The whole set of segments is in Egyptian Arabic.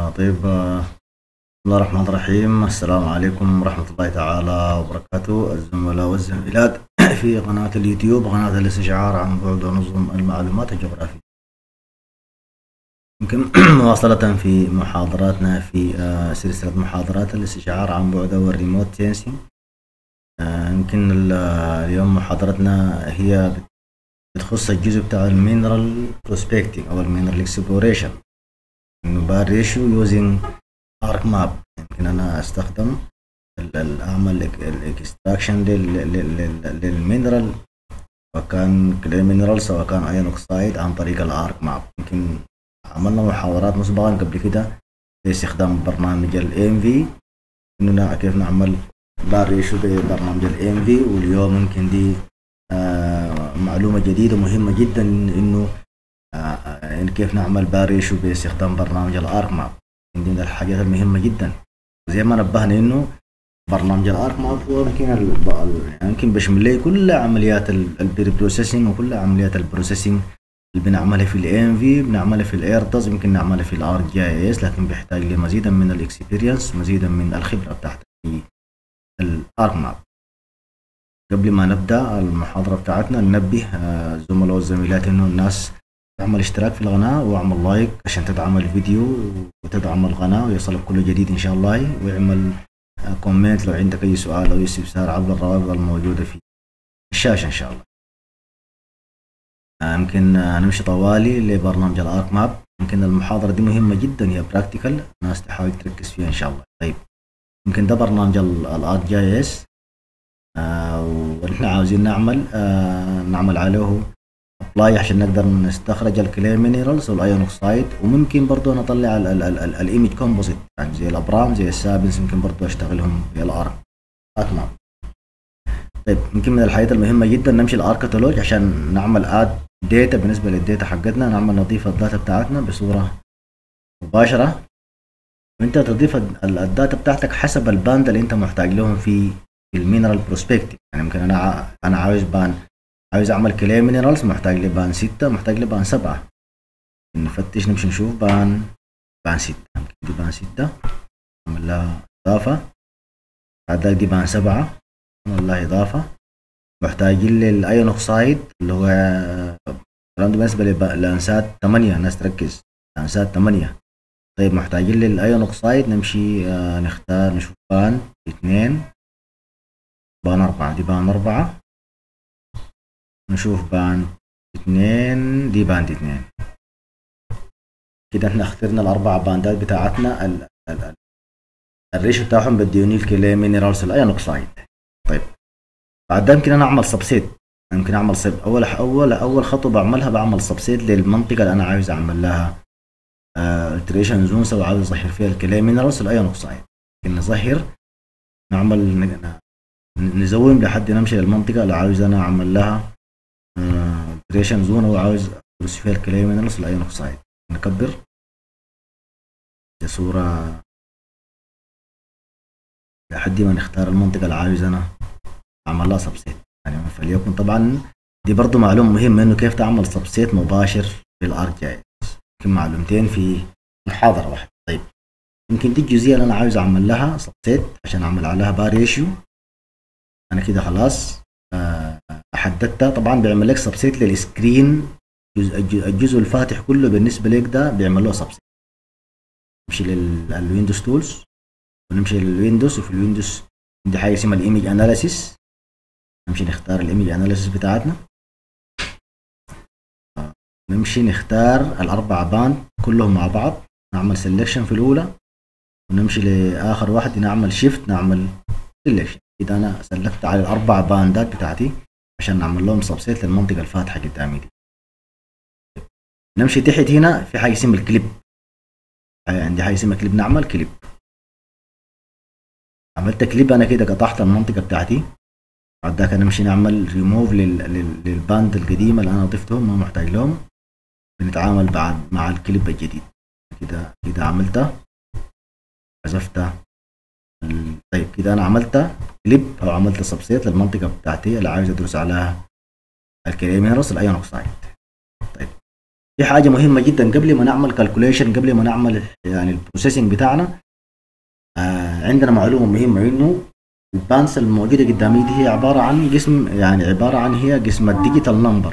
آه طيب آه، بسم الله الرحمن الرحيم السلام عليكم ورحمة الله تعالى وبركاته الزملاء والزميلات في قناة اليوتيوب قناة الاستشعار عن بعد ونظم المعلومات الجغرافية يمكن مواصلة في محاضراتنا في آه، سلسلة محاضرات الاستشعار عن بعد والريموت سينسينج آه، يمكن ال- آه، اليوم محاضرتنا هي بتخص الجزء بتاع المينرال بروسبكتنج او المينرال اكسبلوريشن انه بار ريشيو يوزنج ارك ماب يمكن انا استخدم ال- ال- اعمل الاكستراكشن للمينرال سواء كان كلي مينرال سواء كان ايون اوكسايد عن طريق الارك ماب يمكن عملنا محاضرات مسبقا قبل كده باستخدام برنامج الام في انه نع- كيف نعمل بار ريشيو ببرنامج الام في واليوم يمكن دي آه، معلومة جديدة مهمة جدا انه آه، آه، يعني كيف نعمل باريشو باستخدام برنامج الارك ماب دي من الحاجات المهمة جدا زي ما نبهنا انه برنامج الارك ماب هو يمكن ال- ال- يمكن بيشمل لي كل عمليات البري بروسيسنج وكل عمليات البروسيسنج اللي بنعملها في الام في بنعملها في الايرتاز يمكن نعملها في الار جي اي اس لكن بيحتاج لمزيدا من الاكسبيرينس مزيدا من الخبرة بتاعتك في الارك ماب قبل ما نبدا المحاضره بتاعتنا ننبه آه، الزملاء والزميلات انه الناس تعمل اشتراك في القناه واعمل لايك عشان تدعم الفيديو وتدعم القناه ويصلك كل جديد ان شاء الله واعمل آه، كومنت لو عندك اي سؤال او استفسار عبر الروابط الموجوده في الشاشه ان شاء الله آه، يمكن آه، نمشي طوالي لبرنامج الارك ماب يمكن المحاضره دي مهمه جدا هي براكتيكال الناس تحاول تركز فيها ان شاء الله طيب يمكن ده برنامج الارك جي اس آه، ونحن عاوزين نعمل آه، نعمل عليه ابلاي عشان نقدر نستخرج الكلي مينرالز والايون اوكسايد وممكن برضه نطلع الايمج كومبوزيت يعني زي الابرام زي السابنس يمكن برضه اشتغلهم في الارك ماب طيب يمكن من الحاجات المهمه جدا نمشي الار كتالوج عشان نعمل اد داتا بالنسبه للداتا حقتنا نعمل نضيف الداتا بتاعتنا بصوره مباشره وانت تضيف ال- الداتا بتاعتك حسب الباند اللي انت محتاج لهم في في المينرال بروسبكتيف يعني ممكن انا ع- انا عاوز بان عاوز اعمل كلي مينرالز محتاج لبان ستة محتاج لبان سبعة نفتش نمشي نشوف بان بان ستة دي بان ستة نعمل لها اضافة بعد ذاك دي بان سبعة نعمل لها اضافة محتاجين للايون اوكسايد اللي هو الكلام ده بالنسبة لب- لانسات ثمانية الناس تركز لانسات ثمانية طيب محتاجين للايون اوكسايد نمشي آه، نختار نشوف بان اثنين بان أربعة دي بان أربعة نشوف بان اثنين دي باند اثنين كده احنا اخترنا الأربع باندات بتاعتنا ال ال ال الريشو بتاعهم بديوني الكلي مينرالز الأيون أوكسايد طيب بعد ده يمكن أنا أعمل سبسيت يمكن أعمل سب أول أول أول خطوة بعملها بعمل سبسيت للمنطقة اللي أنا عاوز أعمل لها التريشن زون سواء عاوز أظهر فيها الكلي مينرالز الأيون أوكسايد يمكن نظهر نعمل ن- نزوم لحد نمشي للمنطقة اللي عاوز أنا أعمل لها كريشن زون أو عاوز أدرس فيها الكلي مينرالز الأيون أوكسايد نكبر صورة لحد ما نختار المنطقة اللي عاوز أنا أعمل لها سبسيت يعني فليكن طبعا دي برضو معلومة مهمة إنه كيف تعمل سبسيت مباشر في الأرك جاي يمكن معلومتين في محاضرة واحدة طيب يمكن دي الجزئية اللي أنا عاوز أعمل لها سبسيت عشان أعمل عليها بار ريشيو أنا كده خلاص آه، حددتها طبعا بيعمل لك سبسيت للسكرين جزء الج- الجزء الفاتح كله بالنسبة لك ده بيعمل له سبسيت نمشي للويندوز تولز ونمشي للويندوز وفي الويندوز عندي حاجة اسمها الايمج اناليسيس نمشي نختار الايمج اناليسيس بتاعتنا نمشي نختار الأربع باند كلهم مع بعض نعمل سيلكشن في الأولى ونمشي لآخر واحد نعمل شيفت نعمل سيلكشن كده أنا سلكت على الأربع باندات بتاعتي عشان نعمل لهم سبسيت للمنطقة الفاتحة قدامي دي نمشي تحت هنا في حاجة اسمها الكليب عندي حاجة اسمها كليب نعمل كليب عملت كليب أنا كده قطعت المنطقة بتاعتي بعد ذاك نمشي نعمل ريموف للباند القديمة اللي أنا ضفتهم ما محتاج لهم بنتعامل بعد مع الكليب الجديد كده كده عملتها حذفتها ال- طيب كده أنا عملت كليب أو عملت سبسيت للمنطقة بتاعتي اللي عاوز أدرس عليها الكليمينرس الأيون أوكسايد طيب في حاجه مهمه جدا قبل ما نعمل كالكوليشن قبل ما نعمل يعني البروسيسنج بتاعنا آه عندنا معلومه مهمه انه البانس الموجوده قدامي دي هي عباره عن قسم يعني عباره عن هي قسم الديجيتال نمبر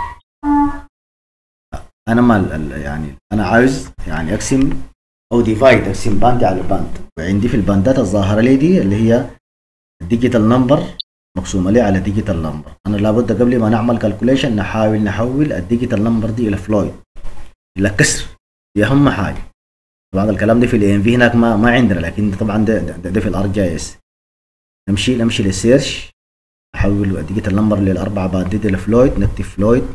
انا ما يعني انا عاوز يعني اقسم او ديفايد اقسم باند على باند وعندي في الباندات الظاهره لي دي اللي هي الديجيتال نمبر مقسومه لي على ديجيتال نمبر انا لابد قبل ما نعمل كالكوليشن نحاول نحول الديجيتال نمبر دي الى فلويد الى كسر دي اهم حاجه طبعا الكلام ده في الاي ام في هناك ما ما عندنا لكن طبعا ده, ده, ده في الار جي اس نمشي نمشي للسيرش نحول الديجيتال نمبر للاربعه باندات الى فلويد نكتب فلويد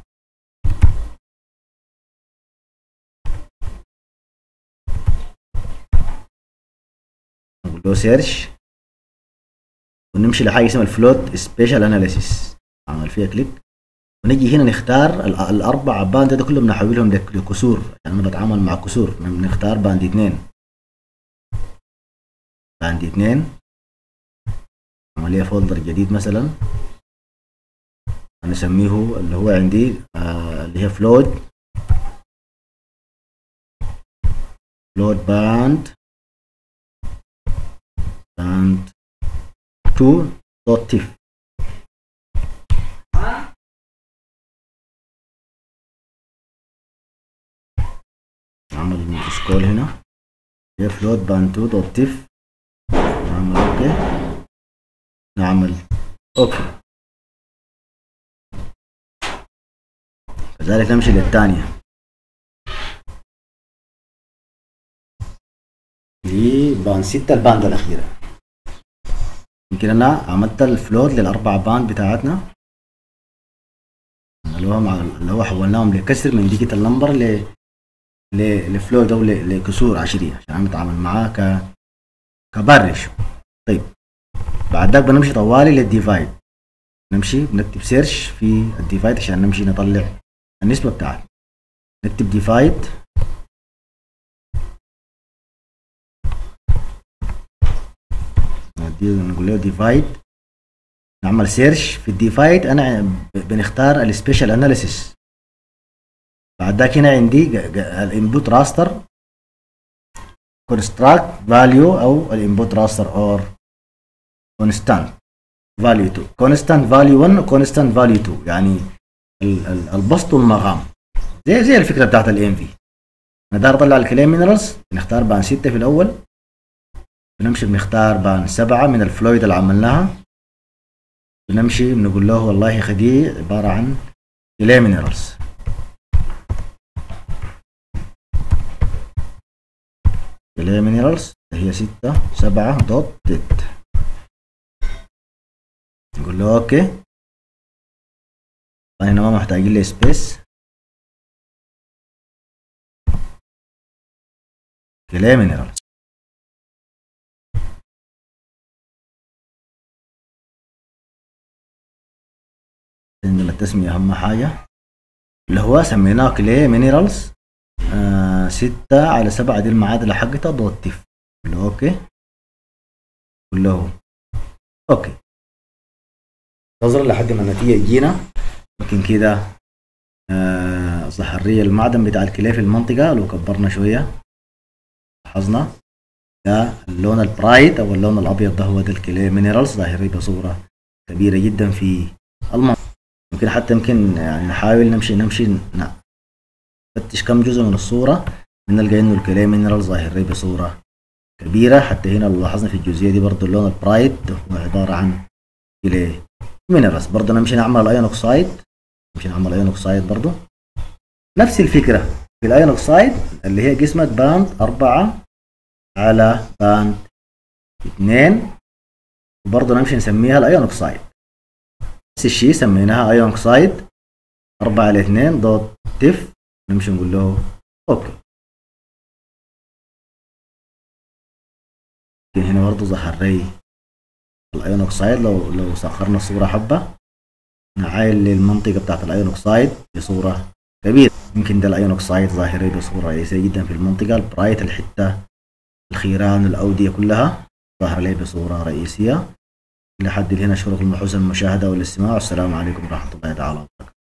نقول له سيرش ونمشي لحاجه اسمها الفلوت سبيشال اناليسيس اعمل فيها كليك ونجي هنا نختار الاربع باند ده كلهم نحولهم لكسور يعني انا بتعامل مع كسور نختار باند اثنين باند اثنين عملية فولدر جديد مثلا هنسميه اللي هو عندي آه اللي هي فلود فلود باند باند 2 دوت تيف نعمل سكول هنا هي فلوت باند 2 دوت تيف نعمل اوكي نعمل اوكي كذلك نمشي للثانية دي باند ستة الباند الأخيرة يمكن أنا عملت الفلوت للأربع باند بتاعتنا اللي هو مع اللي هو حولناهم لكسر من ديجيتال نمبر ل لفلوت أو لكسور عشرية عشان نتعامل معاه ك كبارش طيب بعد ذاك بنمشي طوالي للديفايد نمشي بنكتب سيرش في الديفايد عشان نمشي نطلع النسبة بتاعتنا نكتب ديفايد نقول له ديفايد نعمل سيرش في الديفايد انا بنختار السبيشال اناليسيس بعد ذاك هنا عندي الانبوت راستر كونستراكت فاليو او الانبوت راستر اور كونستانت فاليو 2 كونستانت فاليو 1 وكونستانت فاليو 2 يعني البسط والمقام زي زي الفكره بتاعت الام في انا داير اطلع الكليم مينرالز بنختار بان 6 في الاول بنمشي بنختار بان 7 من الفلويد اللي عملناها بنمشي بنقول له والله خدي عباره عن كليم مينرالز كليم مينرالز هي 6 7 دوت ديت نقول له اوكي هنا ما محتاجين لي سبيس كلام مينرال عندنا التسمية أهم حاجة اللي هو سميناه كلي مينرالز آه ستة على سبعة دي المعادلة حقتها دوت تف اللي هو اوكي اللي هو اوكي نظرا لحد ما النتيجة تجينا لكن كده آه ظهر لي المعدن بتاع الكليه في المنطقة لو كبرنا شوية لاحظنا ده اللون البرايت او اللون الابيض ده هو ده الكليه مينرالز ظاهر لي بصورة كبيرة جدا في المنطقة يمكن حتى يمكن يعني نحاول نمشي نمشي نفتش كم جزء من الصورة بنلقى انه الكليه مينرالز ظاهر لي بصورة كبيرة حتى هنا لو لاحظنا في الجزئية دي برضو اللون البرايت هو عبارة عن كليه مينرالز برضه نمشي نعمل الايون اوكسايد نمشي نعمل الايون اوكسايد برضه نفس الفكره في الايون اوكسايد اللي هي قسمة باند أربعة على باند اثنين وبرضه نمشي نسميها الايون اوكسايد نفس الشيء سميناها ايون اوكسايد أربعة على اثنين دوت تف نمشي نقول له اوكي هنا برضه ظهر لي الايون اوكسايد لو لو سخرنا الصوره حبه نعاين للمنطقه بتاعت الايون اوكسايد بصوره كبيره يمكن ده الايون اوكسايد ظاهري بصوره رئيسيه جدا في المنطقه البرايت الحته الخيران الاوديه كلها ظاهره لي بصوره رئيسيه لحد هنا شكرا لكم حسن المشاهده والاستماع والسلام عليكم ورحمه الله تعالى وبركاته